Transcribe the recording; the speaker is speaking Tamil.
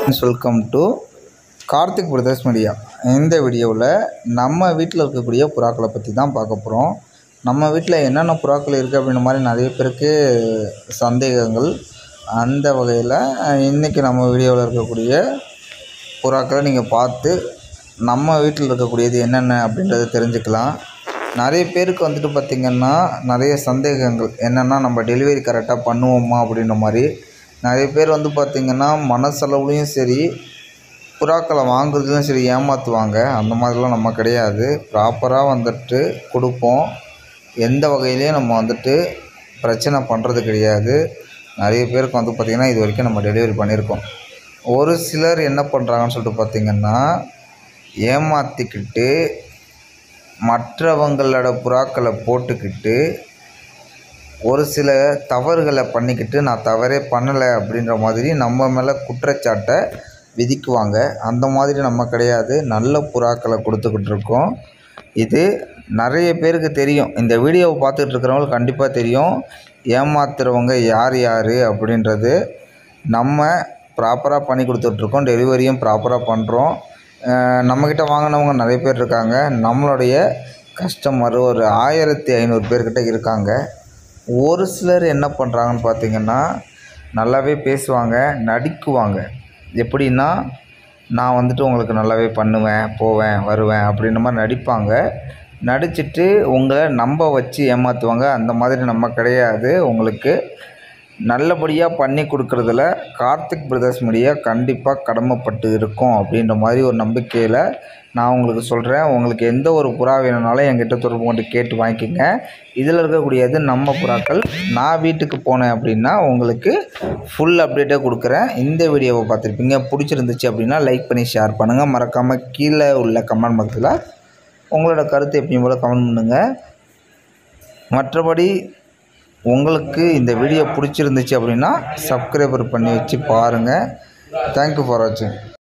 welcome to Karthik brothers media இந்த வீடியோவில் நம்ம வீட்டில் இருக்கக்கூடிய புறாக்களை பற்றி தான் பார்க்க போகிறோம் நம்ம வீட்டில் என்னென்ன புறாக்கள் இருக்குது அப்படின்ற மாதிரி நிறைய பேருக்கு சந்தேகங்கள் அந்த வகையில் இன்றைக்கி நம்ம வீடியோவில் இருக்கக்கூடிய புறாக்களை நீங்கள் பார்த்து நம்ம வீட்டில் இருக்கக்கூடியது என்னென்ன அப்படின்றத தெரிஞ்சுக்கலாம் நிறைய பேருக்கு வந்துட்டு பார்த்திங்கன்னா நிறைய சந்தேகங்கள் என்னென்னா நம்ம டெலிவரி கரெக்டாக பண்ணுவோமா அப்படின்ற மாதிரி நிறைய பேர் வந்து பார்த்திங்கன்னா மனசளவுலேயும் சரி புறாக்களை வாங்குறதுலையும் சரி ஏமாற்றுவாங்க அந்த மாதிரிலாம் நம்ம கிடையாது ப்ராப்பராக வந்துட்டு கொடுப்போம் எந்த வகையிலையும் நம்ம வந்துட்டு பிரச்சனை பண்ணுறது கிடையாது நிறைய பேருக்கு வந்து பார்த்திங்கன்னா இது வரைக்கும் நம்ம டெலிவரி பண்ணியிருக்கோம் ஒரு சிலர் என்ன பண்ணுறாங்கன்னு சொல்லிட்டு பார்த்திங்கன்னா ஏமாற்றிக்கிட்டு மற்றவங்களோட புறாக்களை போட்டுக்கிட்டு ஒரு சில தவறுகளை பண்ணிக்கிட்டு நான் தவறே பண்ணலை அப்படின்ற மாதிரி நம்ம மேலே குற்றச்சாட்டை விதிக்குவாங்க அந்த மாதிரி நம்ம கிடையாது நல்ல புறாக்களை கொடுத்துக்கிட்டு இருக்கோம் இது நிறைய பேருக்கு தெரியும் இந்த வீடியோவை பார்த்துட்டு இருக்கிறவங்களுக்கு கண்டிப்பாக தெரியும் ஏமாத்துறவங்க யார் யார் அப்படின்றது நம்ம ப்ராப்பராக பண்ணி கொடுத்துட்ருக்கோம் டெலிவரியும் ப்ராப்பராக பண்ணுறோம் நம்மக்கிட்ட வாங்கினவங்க நிறைய பேர் இருக்காங்க நம்மளுடைய கஸ்டமர் ஒரு ஆயிரத்தி ஐநூறு பேர்கிட்ட இருக்காங்க ஒரு சிலர் என்ன பண்ணுறாங்கன்னு பார்த்தீங்கன்னா நல்லாவே பேசுவாங்க நடிக்குவாங்க எப்படின்னா நான் வந்துட்டு உங்களுக்கு நல்லாவே பண்ணுவேன் போவேன் வருவேன் அப்படின்ற மாதிரி நடிப்பாங்க நடிச்சிட்டு உங்களை நம்ப வச்சு ஏமாற்றுவாங்க அந்த மாதிரி நம்ம கிடையாது உங்களுக்கு நல்லபடியாக பண்ணி கொடுக்குறதுல கார்த்திக் பிரதர்ஸ் மீடியா கண்டிப்பாக கடமைப்பட்டு இருக்கோம் அப்படின்ற மாதிரி ஒரு நம்பிக்கையில் நான் உங்களுக்கு சொல்கிறேன் உங்களுக்கு எந்த ஒரு புறா வேணும்னாலும் என்கிட்ட தொடர்பு கொண்டு கேட்டு வாங்கிக்கோங்க இதில் இருக்கக்கூடியது நம்ம புறாக்கள் நான் வீட்டுக்கு போனேன் அப்படின்னா உங்களுக்கு ஃபுல் அப்டேட்டே கொடுக்குறேன் இந்த வீடியோவை பார்த்துருப்பீங்க பிடிச்சிருந்துச்சு அப்படின்னா லைக் பண்ணி ஷேர் பண்ணுங்கள் மறக்காமல் கீழே உள்ள கமெண்ட் பாக்ஸில் உங்களோட கருத்தை எப்பயும் போல் கமெண்ட் பண்ணுங்கள் மற்றபடி உங்களுக்கு இந்த வீடியோ பிடிச்சிருந்துச்சு அப்படின்னா சப்ஸ்கிரைபர் பண்ணி வச்சு பாருங்கள் தேங்க்யூ ஃபார் வாட்சிங்